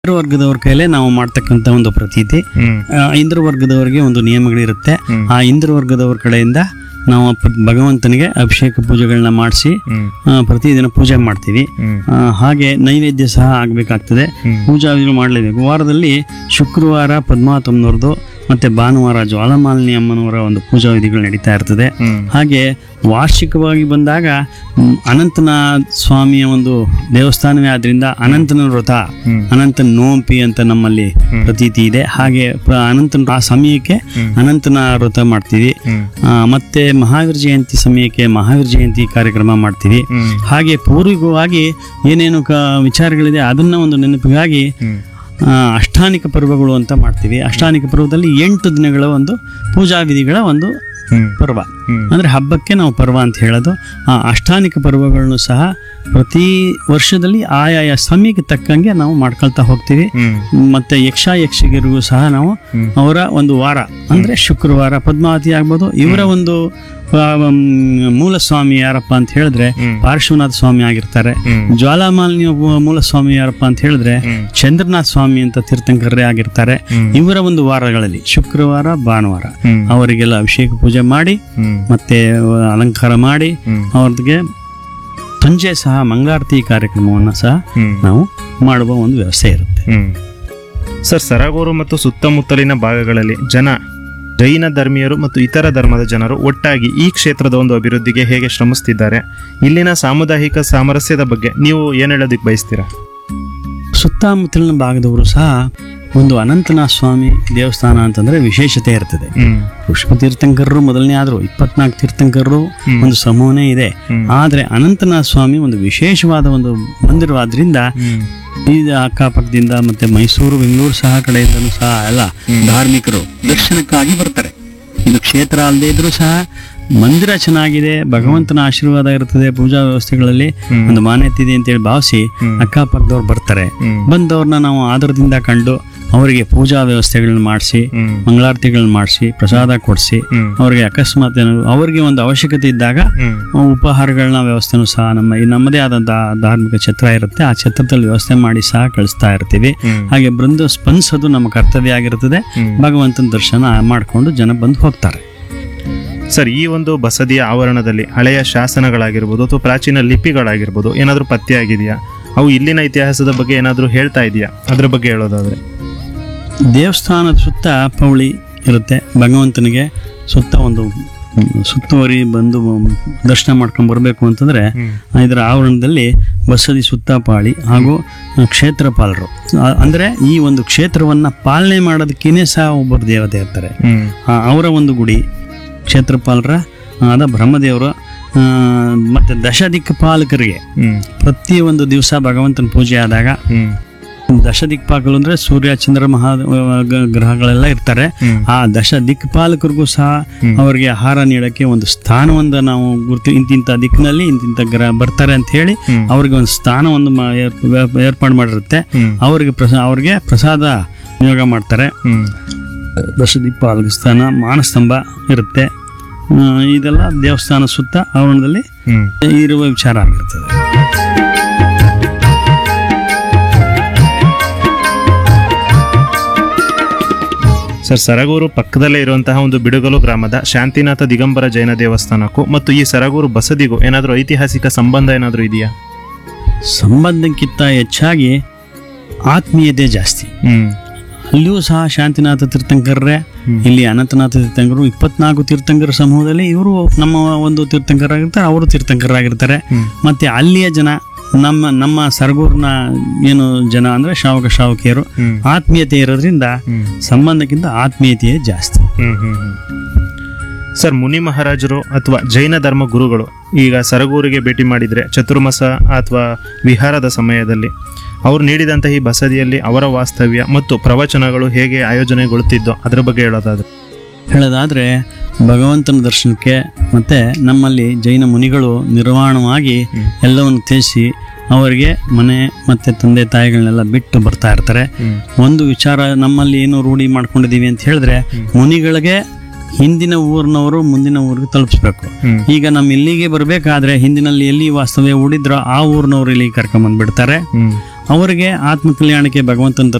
ಇಂದ್ರ ವರ್ಗದವ್ರ ಕೈಲೇ ನಾವು ಮಾಡ್ತಕ್ಕಂಥ ಒಂದು ಪ್ರತೀತಿ ಹ್ಮ್ ಆ, ಇಂದ್ರ ವರ್ಗದವರಿಗೆ ಒಂದು ನಿಯಮಗಳಿರುತ್ತೆ ಹ್ಮ್. ಆ ಇಂದ್ರ ವರ್ಗದವ್ರ ಕಡೆಯಿಂದ ನಾವು ಪ- ಭಗವಂತನಿಗೆ ಅಭಿಷೇಕ ಪೂಜೆಗಳನ್ನ ಮಾಡಿಸಿ ಹ್ಮ್ ಪ್ರತಿದಿನ ಪೂಜೆ ಮಾಡ್ತೀವಿ ಹ್ಮ್ ಆ, ಹಾಗೆ ನೈವೇದ್ಯ ಸಹ ಆಗಬೇಕಾಗ್ತದೆ ಹ್ಮ್. ಪೂಜಾ ವಿಧಿ ಮಾಡಲೇಬೇಕು ವಾರದಲ್ಲಿ ಶುಕ್ರವಾರ ಪದ್ಮಾವತಮ್ಮನವ್ರದ್ದು ಮತ್ತೆ ಭಾನುವಾರ ಜ್ವಾಲಮಾಲಿನಿ ಅಮ್ಮನವರ ಒಂದು ಪೂಜಾ ವಿಧಿಗಳು ನಡೀತಾ ಇರ್ತದೆ ಹ್ಮ್ ಹಾಗೆ ವಾರ್ಷಿಕವಾಗಿ ಬಂದಾಗ ಮ್, ಅನಂತನಾಥ ಸ್ವಾಮಿಯ ಒಂದು ದೇವಸ್ಥಾನವೇ ಆದ್ರಿಂದ ಅನಂತನ ವ್ರತ ಹ್ಮ್. ಅನಂತನ ನೋಂಪಿ ಅಂತ ನಮ್ಮಲ್ಲಿ ಪ್ರತೀತಿ ಇದೆ ಹಾಗೆ ಪ್ರ- ಅನಂತನ ಆ ಸಮಯಕ್ಕೆ ಹ್ಮ್. ಅನಂತನ ವ್ರತ ಮಾಡ್ತೀವಿ ಹ್ಮ್ ಆ, ಮತ್ತೆ ಮಹಾವೀರ ಜಯಂತಿ ಸಮಯಕ್ಕೆ ಮಹಾವೀರ ಜಯಂತಿ ಕಾರ್ಯಕ್ರಮ ಮಾಡ್ತೀವಿ ಹ್ಮ್ ಹಾಗೆ ಪೂರ್ವಿಕವಾಗಿ ಏನೇನು ಕ ವಿಚಾರಗಳಿದೆ ಅದನ್ನ ಒಂದು ನೆನಪಿಗಾಗಿ ಹ್ಮ್ ಆ, ಅಷ್ಟಾನಿಕ ಪರ್ವಗಳು ಅಂತ ಮಾಡ್ತೀವಿ ಅಷ್ಟಾನಿಕ ಪರ್ವದಲ್ಲಿ ಎಂಟು ದಿನಗಳ ಒಂದು ಪೂಜಾ ವಿಧಿಗಳ ಒಂದು ಹ್ಮ್ ಪರ್ವ ಹ್ಮ್ ಅಂದ್ರೆ ಹಬ್ಬಕ್ಕೆ ನಾವು ಪರ್ವ ಅಂತ ಹೇಳೋದು ಆ ಅಷ್ಟಾನಿಕ ಪರ್ವಗಳನ್ನು ಸಹ ಪ್ರತಿ ವರ್ಷದಲ್ಲಿ ಆಯಾಯ ಸಮಯಕ್ಕೆ ತಕ್ಕಂಗೆ ನಾವು ಮಾಡ್ಕೊಳ್ತಾ ಹೋಗ್ತೀವಿ ಹ್ಮ್ ಮತ್ತೆ ಯಕ್ಷ ಯಕ್ಷಿಗರಿಗೂ ಸಹ ನಾವು ಹ್ಮ್. ಅವರ ಒಂದು ವಾರ ಅಂದ್ರೆ ಶುಕ್ರವಾರ ಪದ್ಮಾವತಿ ಆಗ್ಬೋದು ಇವರ ಒಂದು ಆ, ಮ್, ಮೂಲ ಸ್ವಾಮಿ ಯಾರಪ್ಪ ಅಂತ ಹೇಳಿದ್ರೆ ಹ್ಮ್. ಪಾರ್ಶ್ವನಾಥ ಸ್ವಾಮಿ ಆಗಿರ್ತಾರೆ ಹ್ಮ್ ಜ್ವಾಲಾಮಾಲಿನಿ ಮೂಲ ಸ್ವಾಮಿ ಯಾರಪ್ಪ ಅಂತ ಹೇಳಿದ್ರೆ ಹ್ಮ್ ಚಂದ್ರನಾಥ ಸ್ವಾಮಿ ಅಂತ ತೀರ್ಥಂಕರರೇ ಆಗಿರ್ತಾರೆ ಹ್ಮ್. ಇವರ ಒಂದು ವಾರಗಳಲ್ಲಿ ಶುಕ್ರವಾರ ಭಾನುವಾರ ಹ್ಮ್ ಅವರಿಗೆಲ್ಲ ಅಭಿಷೇಕ ಪೂಜೆ ಮಾಡಿ ಹ್ಮ್ ಮತ್ತೆ ಅಲಂಕಾರ ಮಾಡಿ ಹ್ಮ್ ಅವ್ರಿಗೆ ಸಂಜೆ ಸಹ ಮಂಗಳಾರತಿ ಕಾರ್ಯಕ್ರಮವನ್ನು ಸಹ ಹ್ಮ್ ನಾವು ಮಾಡುವ ಒಂದು ವ್ಯವಸ್ಥೆ ಇರುತ್ತೆ ಹ್ಮ್ ಸರ್ ಸರಗೂರು ಮತ್ತು ಸುತ್ತಮುತ್ತಲಿನ ಭಾಗಗಳಲ್ಲಿ ಜನ ಜೈನ ಧರ್ಮೀಯರು ಮತ್ತು ಇತರ ಧರ್ಮದ ಜನರು ಒಟ್ಟಾಗಿ ಈ ಕ್ಷೇತ್ರದ ಒಂದು ಅಭಿವೃದ್ಧಿಗೆ ಹೇಗೆ ಶ್ರಮಿಸ್ತಿದ್ದಾರೆ ಇಲ್ಲಿನ ಸಾಮುದಾಯಿಕ ಸಾಮರಸ್ಯದ ಬಗ್ಗೆ ನೀವು ಏನ್ ಹೇಳೋದಕ್ಕೆ ಬಯಸ್ತೀರಾ ಸುತ್ತಮುತ್ತಲಿನ ಭಾಗದವರು ಸಹ ಒಂದು ಅನಂತನಾಥ ಸ್ವಾಮಿ ದೇವಸ್ಥಾನ ಅಂತಂದ್ರೆ ವಿಶೇಷತೆ ಇರ್ತದೆ ಹ್ಮ್ ಪುಷ್ಪ ತೀರ್ಥಂಕರರು ಮೊದಲನೇ ಆದ್ರು ಇಪ್ಪತ್ನಾಲ್ಕು ತೀರ್ಥಂಕರರು ಹ್ಮ್. ಒಂದು ಸಮೂಹನೇ ಇದೆ ಹ್ಮ್. ಆದ್ರೆ ಅನಂತನಾಥ ಸ್ವಾಮಿ ಒಂದು ವಿಶೇಷವಾದ ಒಂದು ಮಂದಿರವಾದ್ರಿಂದ ಹ್ಮ್ ಈ ಅಕ್ಕಪಕ್ಕದಿಂದ ಮತ್ತೆ ಮೈಸೂರು ಬೆಂಗಳೂರು ಸಹ ಕಡೆಯಿಂದಲೂ ಸಹ ಎಲ್ಲ ಧಾರ್ಮಿಕರು ದರ್ಶನಕ್ಕಾಗಿ ಬರ್ತಾರೆ ಇದು ಕ್ಷೇತ್ರ ಅಲ್ಲದೆ ಇದ್ರೂ ಸಹ ಮಂದಿರ ಚೆನ್ನಾಗಿದೆ ಭಗವಂತನ ಆಶೀರ್ವಾದ ಇರ್ತದೆ ಪೂಜಾ ವ್ಯವಸ್ಥೆಗಳಲ್ಲಿ ಹ್ಮ್. ಒಂದು ಮಾನ್ಯತೆ ಇದೆ ಅಂತೇಳಿ ಭಾವಿಸಿ ಹ್ಮ್. ಅಕ್ಕಪಕ್ಕದವ್ರು ಬರ್ತಾರೆ ಹ್ಮ್ ಬಂದವ್ರನ್ನ ನಾವು ಆದರದಿಂದ ಕಂಡು ಅವರಿಗೆ ಪೂಜಾ ವ್ಯವಸ್ಥೆಗಳನ್ನ ಮಾಡಿಸಿ ಹ್ಮ್ ಮಂಗಳಾರತಿಗಳನ್ನ ಮಾಡಿಸಿ ಪ್ರಸಾದ ಕೊಡಿಸಿ ಹ್ಮ್ ಅವರಿಗೆ ಅಕಸ್ಮಾತ್ ಏನಾದ್ರು ಅವರಿಗೆ ಒಂದು ಅವಶ್ಯಕತೆ ಇದ್ದಾಗ ಹ್ಮ್ ಉಪಹಾರಗಳನ್ನ ವ್ಯವಸ್ಥೆನೂ ಸಹ ನಮ್ಮ ಈ ನಮ್ಮದೇ ಆದಂತಹ ಧಾರ್ಮಿಕ ಛತ್ರ ಇರುತ್ತೆ ಆ ಛತ್ರದಲ್ಲಿ ವ್ಯವಸ್ಥೆ ಮಾಡಿ ಸಹ ಕಳಿಸ್ತಾ ಇರ್ತೀವಿ ಹ್ಮ್ ಹಾಗೆ ಬೃಂದ ಸ್ಪಂದಿಸೋದು ನಮ್ಮ ಕರ್ತವ್ಯ ಆಗಿರುತ್ತದೆ ಹ್ಮ್. ಭಗವಂತನ ದರ್ಶನ ಮಾಡಿಕೊಂಡು ಜನ ಬಂದು ಹೋಗ್ತಾರೆ ಸರ್ ಈ ಒಂದು ಬಸದಿಯ ಆವರಣದಲ್ಲಿ ಹಳೆಯ ಶಾಸನಗಳಾಗಿರ್ಬೋದು ಅಥವಾ ಪ್ರಾಚೀನ ಲಿಪಿಗಳಾಗಿರ್ಬೋದು ಏನಾದರೂ ಪತ್ತೆ ಆಗಿದೆಯಾ ಅವು ಇಲ್ಲಿನ ಇತಿಹಾಸದ ಬಗ್ಗೆ ಏನಾದರೂ ಹೇಳ್ತಾ ಇದೆಯಾ ಅದ್ರ ಬಗ್ಗೆ ಹೇಳೋದಾದ್ರೆ ದೇವಸ್ಥಾನದ ಸುತ್ತ ಪೌಳಿ ಇರುತ್ತೆ ಭಗವಂತನಿಗೆ ಸುತ್ತ ಒಂದು ಮ್, ಸುತ್ತುವರಿ ಬಂದು ಮ್, ದರ್ಶನ ಮಾಡ್ಕೊಂಡು ಬರಬೇಕು ಅಂತಂದ್ರೆ ಹ್ಮ್ ಇದರ ಆವರಣದಲ್ಲಿ ಬಸದಿ ಸುತ್ತ ಪಾಳಿ ಹಾಗೂ ಕ್ಷೇತ್ರಪಾಲರು ಆ- ಅಂದ್ರೆ ಈ ಒಂದು ಕ್ಷೇತ್ರವನ್ನ ಪಾಲನೆ ಮಾಡೋದಕ್ಕೇನೆ ಸಹ ಒಬ್ಬರು ದೇವತೆ ಇರ್ತಾರೆ ಹ್ಮ್ ಆ, ಅವರ ಒಂದು ಗುಡಿ ಕ್ಷೇತ್ರಪಾಲರ ಆದ ಬ್ರಹ್ಮದೇವರು ಆ, ಮತ್ತೆ ದಶದಿಕ್ಪಾಲಕರಿಗೆ ಹ್ಮ್ ಪ್ರತಿ ಒಂದು ದಿವಸ ಭಗವಂತನ ಪೂಜೆ ಆದಾಗ ಹ್ಮ್ ದಶ ದಿಕ್ಪಾಲಕರು ಅಂದ್ರೆ ಸೂರ್ಯ ಚಂದ್ರ ಮಹಾ ಗ- ಗ್ರಹಗಳೆಲ್ಲ ಇರ್ತಾರೆ ಹ್ಮ್ ಆ ದಶ ದಿಕ್ಪಾಲಕರಿಗೂ ಸಹ ಹ್ಮ್. ಅವರಿಗೆ ಆಹಾರ ನೀಡಕ್ಕೆ ಒಂದು ಸ್ಥಾನವೊಂದು ನಾವು ಗುರುತು ಇಂತಿಂಥ ದಿಕ್ಕಿನಲ್ಲಿ ಇಂತಿಂಥ ಗ್ರಹ ಬರ್ತಾರೆ ಅಂತ ಹೇಳಿ ಹ್ಮ್. ಅವ್ರಿಗೆ ಒಂದು ಸ್ಥಾನವೊಂದು ಮ- ಏರ್- ವ್ಯ- ಏರ್ಪಾಡು ಮಾಡಿರುತ್ತೆ ಹ್ಮ್ ಅವರಿಗೆ ಪ್ರಸಾ ಅವ್ರಿಗೆ ಪ್ರಸಾದ ನಿಯೋಗ ಮಾಡ್ತಾರೆ ಹ್ಮ್ ದಶದಿಕ್ಪಾಲಕ ಸ್ಥಾನ ಮಾನಸ್ತಂಭ ಇರುತ್ತೆ ಆ, ಇದೆಲ್ಲ ದೇವಸ್ಥಾನ ಸುತ್ತ ಆವರಣದಲ್ಲಿ ಹ್ಮ್ ಇರುವ ವಿಚಾರ ಆಗಿರ್ತದೆ ಸರ್ ಸರಗೂರು ಪಕ್ಕದಲ್ಲೇ ಇರುವಂತಹ ಒಂದು ಬಿಡುಗಲು ಗ್ರಾಮದ ಶಾಂತಿನಾಥ ದಿಗಂಬರ ಜೈನ ದೇವಸ್ಥಾನಕ್ಕೂ ಮತ್ತು ಈ ಸರಗೂರು ಬಸದಿಗೂ ಏನಾದರೂ ಐತಿಹಾಸಿಕ ಸಂಬಂಧ ಏನಾದರೂ ಇದೆಯಾ ಸಂಬಂಧಕ್ಕಿಂತ ಹೆಚ್ಚಾಗಿ ಆತ್ಮೀಯತೆ ಜಾಸ್ತಿ ಹ್ಮ್ ಅಲ್ಲಿಯೂ ಸಹ ಶಾಂತಿನಾಥ ತೀರ್ಥಂಕರರೇ ಹ್ಮ್. ಇಲ್ಲಿ ಅನಂತನಾಥ ತೀರ್ಥಂಕರು ಇಪ್ಪತ್ನಾಲ್ಕು ತೀರ್ಥಂಕರ ಸಮೂಹದಲ್ಲಿ ಇವರು ನಮ್ಮ ಒಂದು ತೀರ್ಥಂಕರಾಗಿರ್ತಾರೆ ಅವರು ತೀರ್ಥಂಕರಾಗಿರ್ತಾರೆ ಹ್ಮ್ ಮತ್ತೆ ಅಲ್ಲಿಯ ಜನ ನಮ್ಮ ನಮ್ಮ ಸರಗೂರಿನ ಏನು ಜನ ಅಂದ್ರೆ ಶಾವಕ ಶಾವಕಿಯರು ಹ್ಮ್ ಆತ್ಮೀಯತೆ ಇರೋದ್ರಿಂದ ಹ್ಮ್ ಸಂಬಂಧಕ್ಕಿಂತ ಆತ್ಮೀಯತೆಯೇ ಜಾಸ್ತಿ ಹ್ಮ್ ಹ್ಮ್ ಹ್ಮ್. ಸರ್ ಮುನಿ ಮಹಾರಾಜರು ಅಥವಾ ಜೈನ ಧರ್ಮ ಗುರುಗಳು ಈಗ ಸರಗೂರಿಗೆ ಭೇಟಿ ಮಾಡಿದ್ರೆ ಚತುರ್ಮಾಸ ಅಥವಾ ವಿಹಾರದ ಸಮಯದಲ್ಲಿ ಅವರು ನೀಡಿದಂತಹ ಈ ಬಸದಿಯಲ್ಲಿ ಅವರ ವಾಸ್ತವ್ಯ ಮತ್ತು ಪ್ರವಚನಗಳು ಹೇಗೆ ಆಯೋಜನೆಗೊಳ್ಳುತ್ತಿದ್ದೋ ಅದರ ಬಗ್ಗೆ ಹೇಳೋದಾದ್ರೆ ಹೇಳೋದಾದ್ರೆ ಭಗವಂತನ ದರ್ಶನಕ್ಕೆ ಮತ್ತೆ ನಮ್ಮಲ್ಲಿ ಜೈನ ಮುನಿಗಳು ನಿರ್ವಾಣವಾಗಿ ಹ್ಮ್. ಎಲ್ಲವನ್ನು ತ್ಯಜಿಸಿ ಅವರಿಗೆ ಮನೆ ಮತ್ತೆ ತಂದೆ ತಾಯಿಗಳನ್ನೆಲ್ಲ ಬಿಟ್ಟು ಬರ್ತಾ ಇರ್ತಾರೆ ಹ್ಮ್ ಒಂದು ವಿಚಾರ ನಮ್ಮಲ್ಲಿ ಏನು ರೂಢಿ ಮಾಡ್ಕೊಂಡಿದೀವಿ ಅಂತ ಹೇಳಿದ್ರೆ ಮುನಿಗಳಿಗೆ ಹಿಂದಿನ ಊರಿನವರು ಮುಂದಿನ ಊರಿಗೆ ತಲುಪಿಸ್ಬೇಕು ಹ್ಮ್ ಈಗ ನಮ್ಮ ಇಲ್ಲಿಗೆ ಬರಬೇಕಾದ್ರೆ ಹಿಂದಿನಲ್ಲಿ ಎಲ್ಲಿ ವಾಸ್ತವ್ಯ ಹೂಡಿದ್ರೋ ಆ ಊರಿನವ್ರು ಇಲ್ಲಿಗೆ ಕರ್ಕೊಂಬಂದ್ಬಿಡ್ತಾರೆ ಹ್ಮ್ ಅವರಿಗೆ ಆತ್ಮ ಕಲ್ಯಾಣಕ್ಕೆ ಭಗವಂತನ